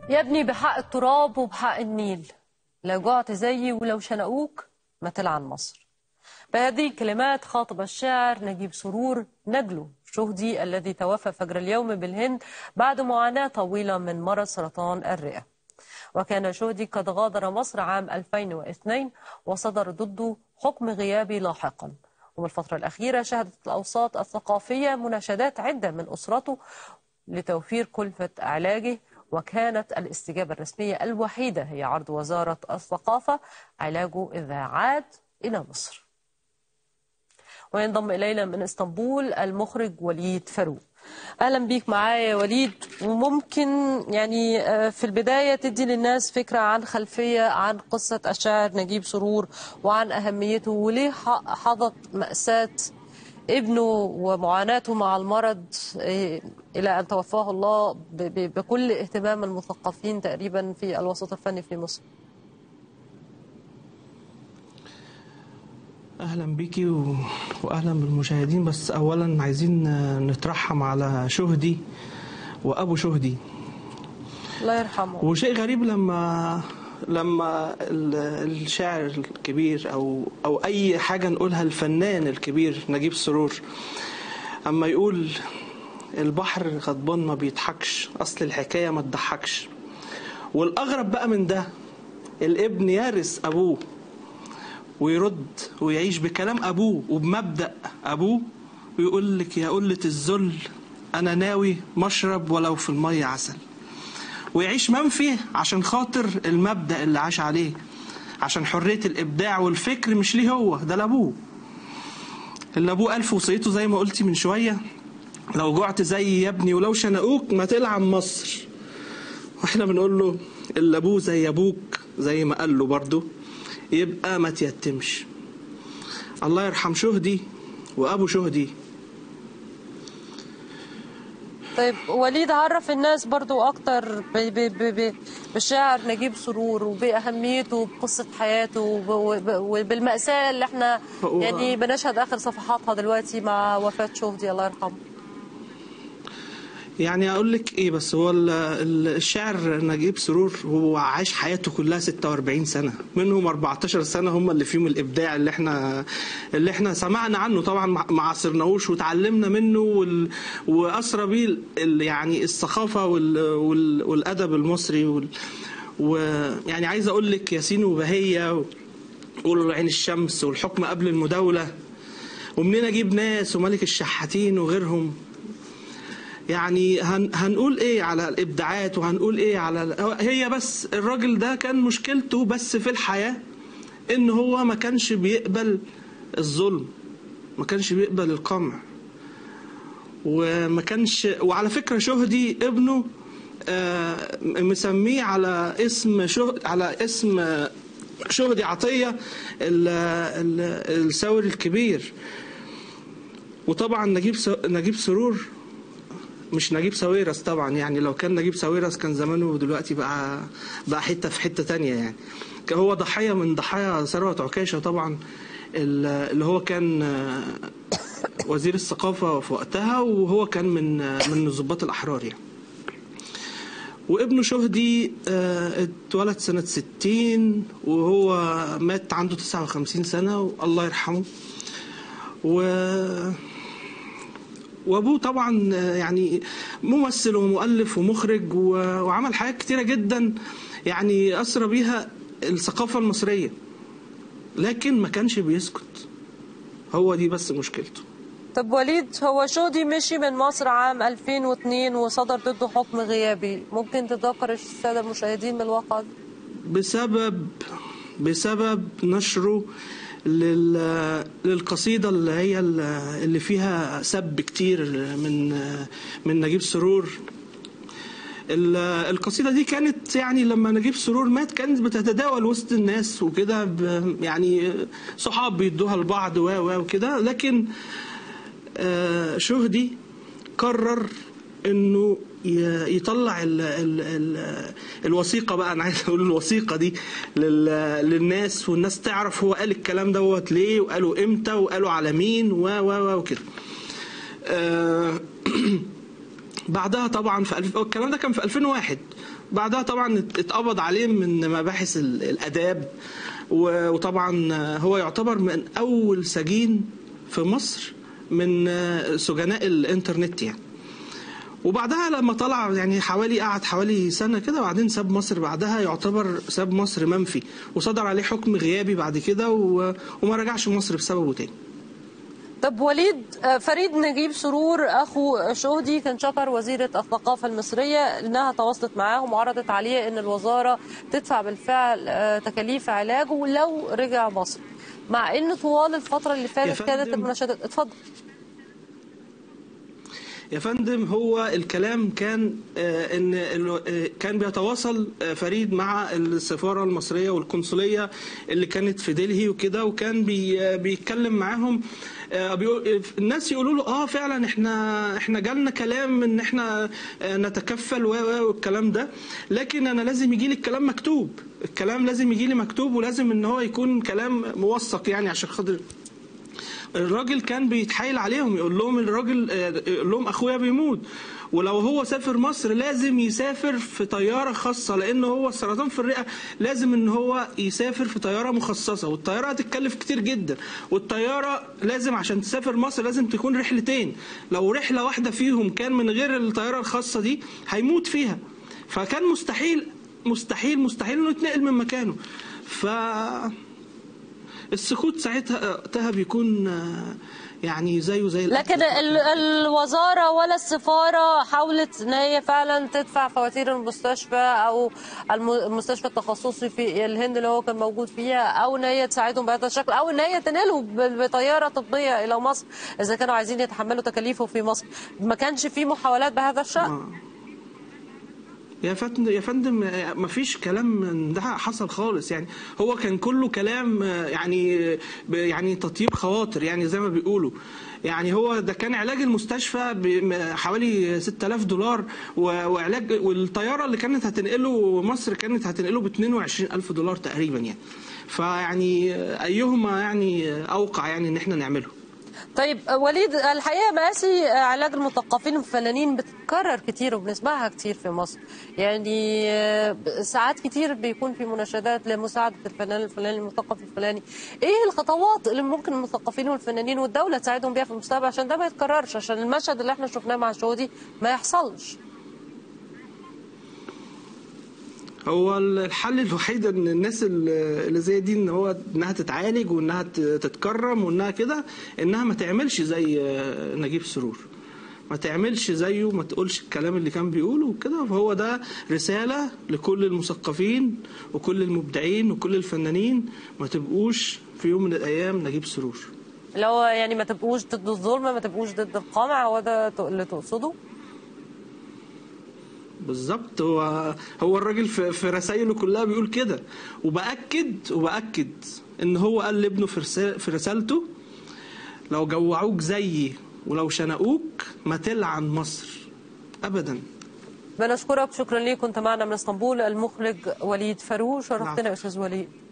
يا ابني بحق التراب وبحق النيل لو جعت زيي ولو شنقوك ما تلعن مصر بهذه الكلمات خاطب الشاعر نجيب سرور نجله شهدي الذي توفى فجر اليوم بالهند بعد معاناة طويلة من مرض سرطان الرئة وكان شهدي قد غادر مصر عام 2002 وصدر ضده حكم غيابي لاحقا وبالفترة الأخيرة شهدت الأوساط الثقافية مناشدات عدة من أسرته لتوفير كلفة علاجه وكانت الاستجابة الرسمية الوحيدة هي عرض وزارة الثقافة علاجه إذا عاد إلى مصر وينضم إلينا من اسطنبول المخرج وليد فاروق اهلا بيك معايا يا وليد وممكن يعني في البدايه تدي للناس فكره عن خلفيه عن قصه الشاعر نجيب سرور وعن اهميته وليه حظت ماساه ابنه ومعاناته مع المرض الى ان توفاه الله بكل اهتمام المثقفين تقريبا في الوسط الفني في مصر. اهلا بيكي و... واهلا بالمشاهدين بس اولا عايزين نترحم على شهدي وابو شهدي الله يرحمه وشيء غريب لما لما الشاعر الكبير او او اي حاجه نقولها الفنان الكبير نجيب سرور اما يقول البحر غضبان ما بيضحكش اصل الحكايه ما تضحكش والاغرب بقى من ده الابن يرث ابوه ويرد ويعيش بكلام ابوه وبمبدا ابوه ويقول لك يا قله الذل انا ناوي مشرب ولو في الميه عسل ويعيش منفي عشان خاطر المبدا اللي عاش عليه عشان حريه الابداع والفكر مش ليه هو ده لابوه اللي ابوه قال في وصيته زي ما قلتي من شويه لو جعت زي يا ابني ولو شنقوك ما تلعن مصر واحنا بنقول له اللي ابوه زي ابوك زي ما قال له برضه يبقى ما تيتمش الله يرحم شهدي وابو شهدي طيب وليد عرف الناس برضو اكتر بالشاعر نجيب سرور وباهميته بقصه حياته وبالماساه اللي احنا يعني بنشهد اخر صفحاتها دلوقتي مع وفاه شهدي الله يرحمه يعني اقول لك ايه بس هو الشاعر نجيب سرور هو عاش حياته كلها 46 سنه منهم 14 سنه هم اللي فيهم الابداع اللي احنا اللي احنا سمعنا عنه طبعا ما عاصرناهوش وتعلمنا منه وال... واسرى بيه يعني الثقافه وال... وال... والادب المصري وال... ويعني عايز اقول لك ياسين وبهيه وعين الشمس والحكم قبل المداوله ومنين اجيب ناس وملك الشحاتين وغيرهم يعني هن هنقول ايه على الابداعات وهنقول ايه على هي بس الراجل ده كان مشكلته بس في الحياه ان هو ما كانش بيقبل الظلم ما كانش بيقبل القمع وما كانش وعلى فكره شهدي ابنه آه مسميه على اسم شهد على اسم شهدي عطيه الثوري الكبير وطبعا نجيب نجيب سرور مش نجيب ساويرس طبعا يعني لو كان نجيب ساويرس كان زمانه دلوقتي بقى بقى حته في حته تانية يعني هو ضحيه من ضحايا ثروه عكاشه طبعا اللي هو كان وزير الثقافه في وقتها وهو كان من من الضباط الاحرار يعني وابنه شهدي اتولد سنة 60 وهو مات عنده 59 سنة والله يرحمه و وابوه طبعا يعني ممثل ومؤلف ومخرج وعمل حاجات كتيره جدا يعني اسرى بيها الثقافه المصريه لكن ما كانش بيسكت هو دي بس مشكلته طب وليد هو شودي مشي من مصر عام 2002 وصدر ضده حكم غيابي ممكن تذكر الساده المشاهدين من الواقع ده بسبب بسبب نشره للقصيدة اللي هي اللي فيها سب كتير من من نجيب سرور القصيدة دي كانت يعني لما نجيب سرور مات كانت بتتداول وسط الناس وكده يعني صحاب بيدوها لبعض و و وكده لكن شهدي قرر انه يطلع ال ال ال الوثيقه بقى انا عايز اقول الوثيقه دي للناس والناس تعرف هو قال الكلام دوت ليه وقالوا امتى وقالوا على مين و و و وكده. بعدها طبعا في الف... الكلام ده كان في 2001 بعدها طبعا ات- اتقبض عليه من مباحث ال- الاداب و- وطبعا هو يعتبر من اول سجين في مصر من سجناء الانترنت يعني وبعدها لما طلع يعني حوالي قعد حوالي سنة كده وبعدين ساب مصر بعدها يعتبر ساب مصر منفي وصدر عليه حكم غيابي بعد كده و... وما رجعش مصر بسببه تاني طب وليد آه، فريد نجيب سرور اخو شهدي كان شكر وزيره الثقافه المصريه انها تواصلت معاهم وعرضت عليه ان الوزاره تدفع بالفعل آه، تكاليف علاجه لو رجع مصر مع ان طوال الفتره اللي فاتت فندم. كانت المناشدات اتفضل يا فندم هو الكلام كان آه، ان ال- آه، كان بيتواصل آه، فريد مع السفاره المصريه والقنصليه اللي كانت في دلهي وكده وكان بي آه، بيتكلم معاهم آه، بيقول- الناس يقولوا له اه فعلا احنا احنا جالنا كلام ان احنا آه، نتكفل و و والكلام ده لكن انا لازم يجي لي الكلام مكتوب الكلام لازم يجي لي مكتوب ولازم ان هو يكون كلام موثق يعني عشان خاطر الراجل كان بيتحايل عليهم يقول لهم الراجل آه، يقول لهم اخويا بيموت ولو هو سافر مصر لازم يسافر في طياره خاصه لان هو السرطان في الرئه لازم ان هو يسافر في طياره مخصصه والطياره هتتكلف كتير جدا والطياره لازم عشان تسافر مصر لازم تكون رحلتين لو رحله واحده فيهم كان من غير الطياره الخاصه دي هيموت فيها فكان مستحيل مستحيل مستحيل انه يتنقل من مكانه ف السكوت ساعتها وقتها بيكون آه، يعني زيه زي القتل. لكن ال- الوزاره ولا السفاره حاولت ان هي فعلا تدفع فواتير المستشفى او الم- المستشفى التخصصي في الهند اللي هو كان موجود فيها او ان هي تساعدهم بهذا الشكل او ان هي تنقلهم ب- بطياره طبيه الى مصر اذا كانوا عايزين يتحملوا تكاليفه في مصر ما كانش في محاولات بهذا الشان آه. يا فندم يا فندم ما فيش كلام من ده حصل خالص يعني هو كان كله كلام آه، يعني آه، ب- يعني تطيب خواطر يعني زي ما بيقولوا يعني هو ده كان علاج المستشفى بحوالي 6000 دولار و- وعلاج والطياره اللي كانت هتنقله مصر كانت هتنقله ب 22000 دولار تقريبا يعني فيعني آه، ايهما يعني آه، اوقع يعني ان احنا نعمله طيب وليد الحقيقه مقاسي علاج المثقفين والفنانين بتتكرر كتير وبنسمعها كتير في مصر يعني آه، ساعات كتير بيكون في مناشدات لمساعده الفنان الفلاني المثقف الفلاني ايه الخطوات اللي ممكن المثقفين والفنانين والدوله تساعدهم بيها في المستقبل عشان ده ما يتكررش عشان المشهد اللي احنا شفناه مع شودي ما يحصلش هو الحل الوحيد ان الناس اللي اللي زي دي ان هو انها تتعالج وانها ت- تتكرم وانها كده انها ما تعملش زي نجيب سرور ما تعملش زيه ما تقولش الكلام اللي كان بيقوله وكده فهو ده رسالة لكل المثقفين وكل المبدعين وكل الفنانين ما تبقوش في يوم من الأيام نجيب سرور لو يعني ما تبقوش ضد الظلم ما تبقوش ضد القمع هو ده اللي تقصده بالظبط هو هو الراجل في, في رسائله كلها بيقول كده وباكد وباكد ان هو قال لابنه في رسا- في رسالته لو جوعوك زيي ولو شنقوك ما تلعن مصر ابدا بنشكرك شكرا ليك كنت معنا من اسطنبول المخرج وليد فاروق شرفتنا يا استاذ وليد